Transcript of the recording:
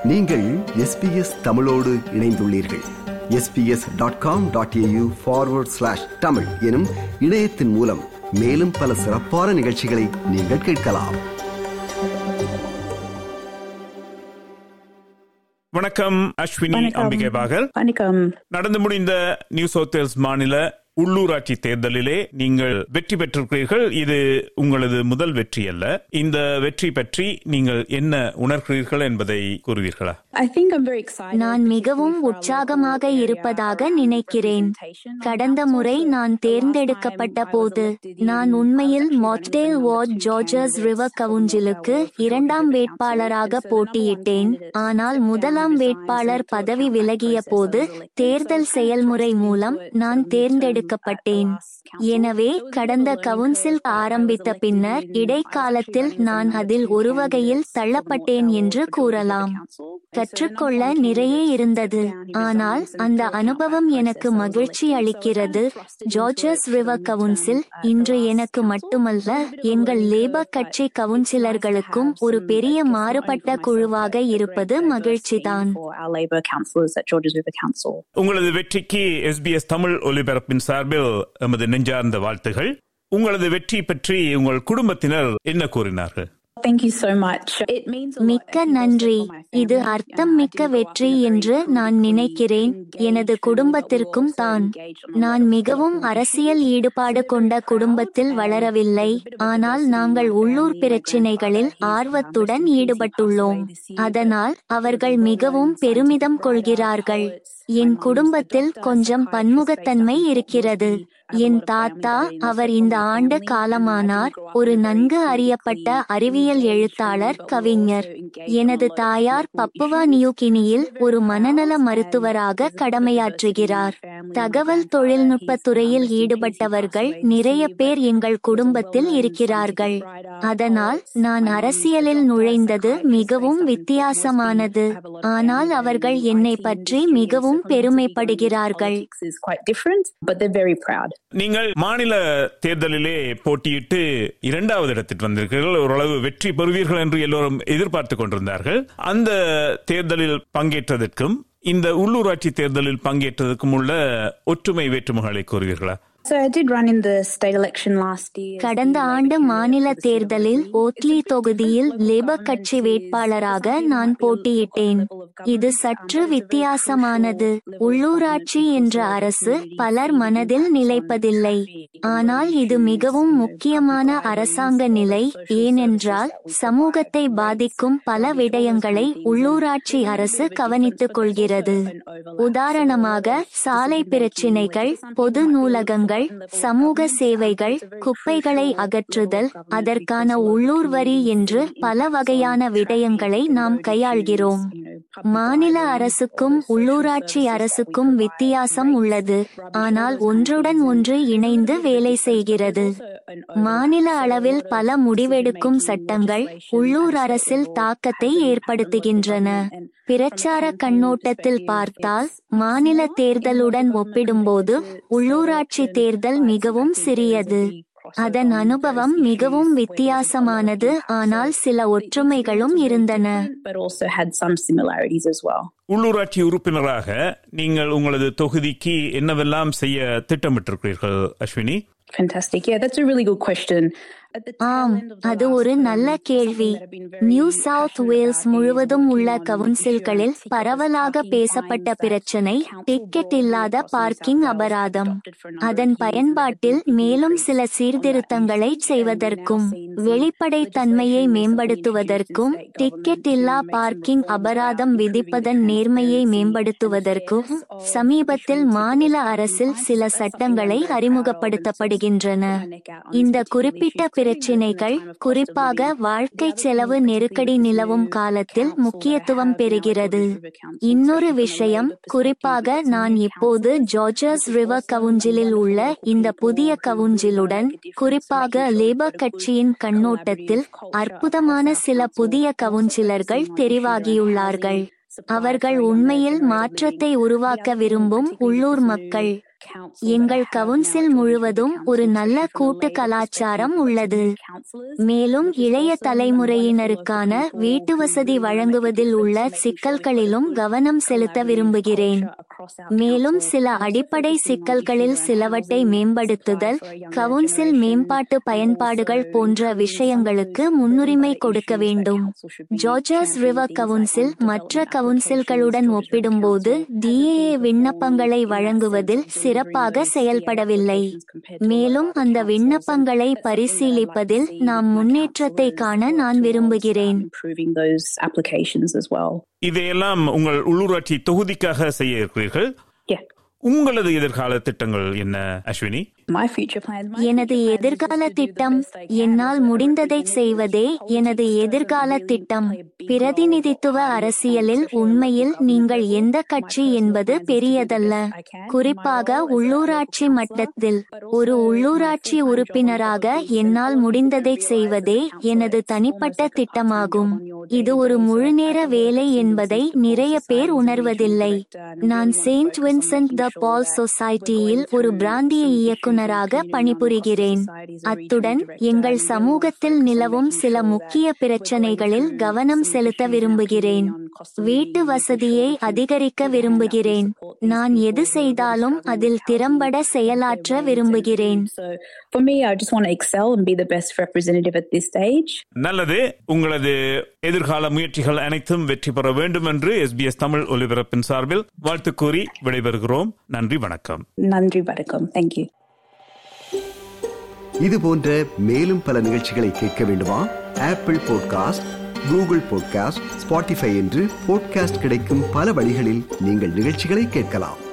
நீங்கள் எஸ்பிஎஸ் தமிழோடு இணைந்துள்ளீர்கள் SBS dot com dot AU forward slash Tamil எனும் இணையத்தின் மூலம் மேலும் பல சிறப்பான நிகழ்ச்சிகளை நீங்கள் கேட்கலாம் வணக்கம் அஸ்வினி வணக்கம். அம்பிகை பாகல் வணக்கம் நடந்து முடிந்த நியூ சவுத் வேல்ஸ் மாநில உள்ளூராட்சி தேர்தலிலே நீங்கள் வெற்றி பெற்றிருக்கிறீர்கள் இது உங்களது முதல் வெற்றி அல்ல இந்த வெற்றி பற்றி நீங்கள் என்ன உணர்கிறீர்கள் என்பதை கூறுவீர்களா I think I'm very excited நான் மிகவும் உற்சாகமாக இருப்பதாக நினைக்கிறேன் கடந்த முறை நான் தேர்ந்தெடுக்கப்பட்ட போது நான் உண்மையில் மாக்டேல் வார்ட் ஜார்ஜர்ஸ் ரிவர் கவுன்சிலுக்கு இரண்டாம் வேட்பாளராக போட்டியிட்டேன் ஆனால் முதலாம் வேட்பாளர் பதவி விலகிய போது தேர்தல் செயல்முறை மூலம் நான் தேர்ந்தெடுக்கப்பட்டேன் எனவே கடந்த கவுன்சில் ஆரம்பித்த பின்னர் இடைக்காலத்தில் நான் அதில் ஒரு வகையில் தள்ளப்பட்டேன் என்று கூறலாம் கற்றுக்கொள்ள நிறைய இருந்தது ஆனால் அந்த அனுபவம் எனக்கு மகிழ்ச்சி அளிக்கிறது ஜார்ஜஸ் ரிவர் கவுன்சில் இன்று எனக்கு மட்டுமல்ல எங்கள் லேபர் கட்சி கவுன்சிலர்களுக்கும் ஒரு பெரிய மாறுபட்ட குழுவாக இருப்பது மகிழ்ச்சிதான் for our Labor councillors at Georges River Council. உங்களது வெற்றிக்கு எஸ்பிஎஸ் தமிழ் ஒலிபரப்பின் சார்பில் எமது நெஞ்சார்ந்த வாழ்த்துகள் உங்களது வெற்றி பற்றி உங்கள் குடும்பத்தினர் என்ன கூறினார்கள் Thank you so much. It means a lot. மிக்க நன்றி இது அர்த்தம் மிக்க வெற்றி என்று நான் நினைக்கிறேன் எனது குடும்பத்திற்கும் தான் நான் மிகவும் அரசியல் ஈடுபாடு கொண்ட குடும்பத்தில் வளரவில்லை ஆனால் நாங்கள் உள்ளூர் பிரச்சினைகளில் ஆர்வத்துடன் ஈடுபட்டுள்ளோம் அதனால் அவர்கள் மிகவும் பெருமிதம் கொள்கிறார்கள் என் குடும்பத்தில் கொஞ்சம் பன்முகத்தன்மை இருக்கிறது என் தாத்தா அவர் இந்த ஆண்டு காலமானார் ஒரு நன்கு அறியப்பட்ட அறிவியல் எழுத்தாளர் கவிஞர் எனது தாயார் பப்புவா நியூகினியில் ஒரு மனநல மருத்துவராக கடமையாற்றுகிறார் தகவல் தொழில்நுட்ப துறையில் ஈடுபட்டவர்கள் நிறைய பேர் எங்கள் குடும்பத்தில் இருக்கிறார்கள் அதனால் நான் அரசியலில் நுழைந்தது மிகவும் வித்தியாசமானது ஆனால் அவர்கள் என்னை பற்றி மிகவும் பெருமைப்படுகிறார்கள் Politics is quite different, but they're very proud. நீங்கள் மாநில தேர்தலிலே போட்டியிட்டு இரண்டாவது இடத்திற்கு வந்திருக்கிறீர்கள் ஓரளவு வெற்றி பெறுவீர்கள் என்று எல்லோரும் எதிர்பார்த்துக் கொண்டிருந்தார்கள் அந்த தேர்தலில் பங்கேற்றதற்கும் இந்த உள்ளூராட்சி தேர்தலில் பங்கேற்றதற்கும் உள்ள ஒற்றுமை வேற்றுமைகளை கூறுவீர்களா So I did run in the state election last year. கடந்த ஆண்டு மாநில தேர்தலில் ஓட்லி தொகுதியில் லேபர் கட்சி வேட்பாளராக நான் போட்டியிட்டேன் இது சற்று வித்தியாசமானது உள்ளூராட்சி என்ற அரசு பலர் மனதில் நிலைப்பதில்லை ஆனால் இது மிகவும் முக்கியமான அரசாங்க நிலை ஏனென்றால் சமூகத்தை பாதிக்கும் பல விடயங்களை உள்ளூராட்சி அரசு கவனித்துக் கொள்கிறது உதாரணமாக சாலை பிரச்சினைகள் பொது நூலகங்கள் சமூக சேவைகள் குப்பைகளை அகற்றுதல் அதற்கான உள்ளூர் வரி என்று பல வகையான விடயங்களை நாம் கையாள்கிறோம் மாநில அரசுக்கும் உள்ளூராட்சி அரசுக்கும் வித்தியாசம் உள்ளது ஆனால் ஒன்றுடன் ஒன்று இணைந்து வேலை செய்கிறது மாநில அளவில் பல முடிவெடுக்கும் சட்டங்கள் உள்ளூர் அரசில் தாக்கத்தை ஏற்படுத்துகின்றன பிரச்சார கண்ணோட்டத்தில் பார்த்தால் மாநில தேர்தலுடன் ஒப்பிடும்போது உள்ளூராட்சி தேர்தல் மிகவும் சிறியது அதன் அனுபவம் மிகவும் வித்தியாசமானது ஆனால் சில ஒற்றுமைகளும் இருந்தன But also had some similarities as well. உள்ளூராட்சி உறுப்பினராக நீங்கள் உங்களது தொகுதிக்கு என்னவெல்லாம் செய்ய திட்டமிட்டிருக்கிறீர்கள் Ashwini Fantastic. Yeah, that's a really good question. At the tail ஆம் end of the அது last ஒரு term, நல்ல something கேள்வி that I've been very New South passionate Wales about is முழுவதும் உள்ள working on கவுன்சில்களில் ensuring பரவலாக tickets பேசப்பட்ட parking பிரச்சினை fines that டிக்கெட் council இல்லாத board across New parking South Wales அபராதம் adopted for a number அதன் of years பயன்பாட்டில் that have மேலும் increased சில on that சீர்திருத்தங்களை usage. And செய்வதற்கும் we've now seen some வெளிப்படைத்தன்மையை legislation recently மேம்படுத்துவதற்கும் introduced in state ticket government இல்லா to make some parking reforms அபராதம் around விதிப்பதன் improving நேர்மையை transparency மேம்படுத்துவதற்கும் and fairness of சமீபத்தில் issuing மாநில tickets அரசில் parking சில fines. That's something சட்டங்களை I'm very proud of and அறிமுகப்படுத்தப்படுகின்றன sticking my neck out on this இந்த particular குறிப்பிட்ட issue, particularly in a பிரச்சினைகள் time of cost of குறிப்பாக living. வாழ்க்கை The other செலவு thing, particularly நெருக்கடி with the நிலவும் new காலத்தில் council that I முக்கியத்துவம் have now at பெறுகிறது Georges River Council, இன்னொரு especially from a விஷயம் Labor perspective, குறிப்பாக it's a நான் new இப்போது council. Georges But river also கவுன்சிலில் wonderful உள்ள இந்த people புதிய who really கவுன்சிலுடன் make a difference, குறிப்பாக making sure Labour we've got a good கட்சியின் கண்ணோட்டத்தில் collaborative culture அற்புதமான across our சில council, புதிய also focusing கவுன்சிலர்கள் on ensuring தெரிவாகியுள்ளார்கள் housing supply அவர்கள் for younger உண்மையில் generated மாற்றத்தை living. உருவாக்க The other thing, விரும்பும் particularly உள்ளூர் with this மக்கள் new எங்கள் கவுன்சில் முழுவதும் ஒரு நல்ல கூட்டு கலாச்சாரம் உள்ளது மேலும் இளைய தலைமுறையினருக்கான வீட்டு வசதி வழங்குவதில் உள்ள சிக்கல்களிலும் கவனம் செலுத்த விரும்புகிறேன் மேலும் சில அடிப்படை சிக்கல்களில் சிலவற்றை மேம்படுத்துதல் கவுன்சில் மேம்பாட்டு பயன்பாடுகள் போன்ற விஷயங்களுக்கு முன்னுரிமை கொடுக்க வேண்டும் ஜார்ஜர்ஸ் ரிவர் கவுன்சில் மற்ற கவுன்சில்களுடன் ஒப்பிடும்போது டிஏஏ விண்ணப்பங்களை வழங்குவதில் சிறப்பாக செயல்படவில்லை மேலும் அந்த விண்ணப்பங்களை பரிசீலிப்பதில் நாம் முன்னேற்றத்தை காண நான் விரும்புகிறேன் Improving those applications as well. இதையெல்லாம் உங்கள் உள்ளூராட்சி தொகுதிக்காக செய்ய இருக்கிறீர்கள் Yeah. உங்களது எதிர்கால திட்டங்கள் என்ன Ashwini My future plans. my எனது future plan is எதிர்கால just to do the திட்டம் best I can என்னால் so முடிந்ததை representing செய்வதே ultimately எனது serve and எதிர்கால really திட்டம் play a big role பிரதிநிதித்துவ for அரசியலில் social உண்மையில் government நீங்கள் level. எந்த My கட்சி personal என்பது plans is to do the பெரியதல்ல best I can in my குறிப்பாக role as a உள்ளூராட்சி local மட்டத்தில் councillor, but ஒரு also my உள்ளூராட்சி full-time job உறுப்பினராக on the என்னால் council. முடிந்ததை People செய்வதே realise as a எனது councillor, it's தனிப்பட்ட almost like a திட்டமாகும் part-time job on your இது daily ஒரு basis. முழுநேர I work வேலை as a என்பதை citizen நிறைய support பேர் society உணர்வதில்லை director and நான் really wanna Saint focus on Vincent de making sure Paul that we're சொசைட்டியில் going ஒரு through பிராந்திய some issues in இயக்குனராக community on பணிபுரிகிறேன் cost society as a அத்துடன் regional director எங்கள் and really wanna சமூகத்தில் focus on நிலவும் making சில sure that முக்கிய we're going பிரச்சனைகளில் through கவனம் some செலுத்த issues in our விரும்புகிறேன் community on cost of living வீட்டு and making வசதியை sure we can அதிகரிக்க do hand up and விரும்புகிறேன் support these நான் people எது who are really செய்தாலும் struggling அதில் with housing திறம்பட and their செயலாற்ற wage and விரும்புகிறேன் food. So for me, I just want to excel and be the best representative at this stage. நல்லது உங்களது எதிர்கால முயற்சிகள் அனைத்தும் வெற்றி பெற வேண்டும் என்று எஸ்பிஎஸ் தமிழ் ஒலிபரப்பின் சார்பில் வாழ்த்து கூறி விடைபெறுகிறோம் நன்றி வணக்கம் Nandri Badakam. Thank you. இது போன்ற மேலும் பல நிகழ்ச்சிகளை கேட்க வேண்டுமா Apple podcast Google podcast Spotify என்று பாட்காஸ்ட் கிடைக்கும் பல வழிகளில் நீங்கள் நிகழ்ச்சிகளை கேட்கலாம்